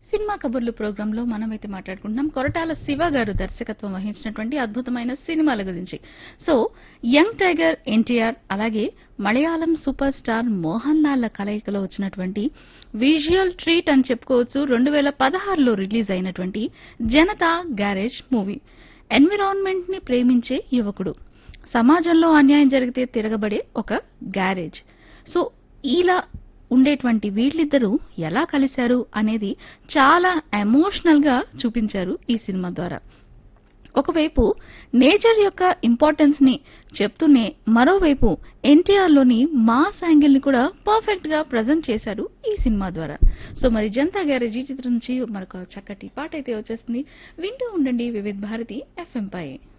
cinema కబుర్లు programme లో మనమైతే మాట్లాడుకుంటున్నాం కొరటాల శివ గారు దర్శకత్వం వహించినటువంటి అద్భుతమైన సినిమాల గురించి సో యంగ్ టైగర్ ఎన్టీఆర్ అలాగే మలయాళం సూపర్ స్టార్ మోహన్ లాల్ కలయికలో వచ్చినటువంటి విజువల్ ట్రీట్ అని చెప్పుకోవచ్చు రెండు వేల పదహారులో రిలీజ్ అయినటువంటి జనతా గ్యారేజ్ మూవీ ఎన్విరాన్మెంట్ ని ప్రేమించే యువకుడు సమాజంలో అన్యాయం జరిగితే తిరగబడే ఒక గ్యారేజ్ సో ఇలా ఉండేటువంటి వీళ్ళిద్దరూ ఎలా కలిశారు అనేది చాలా ఎమోషనల్ గా చూపించారు ఈ సినిమా ద్వారా ఒకవైపు నేచర్ యొక్క ఇంపార్టెన్స్ ని చెప్తూనే మరోవైపు ఎన్టీఆర్ లోని మాస్ యాంగిల్ ని కూడా పర్ఫెక్ట్ గా ప్రజెంట్ చేశారు ఈ సినిమా ద్వారా సో మరి జనతా గ్యారేజ్ ఈ చిత్రం నుంచి మరొక చక్కటి పాట అయితే వచ్చేస్తుంది వింటూ ఉండండి వివిధ్ భారతి ఎఫ్ఎం పై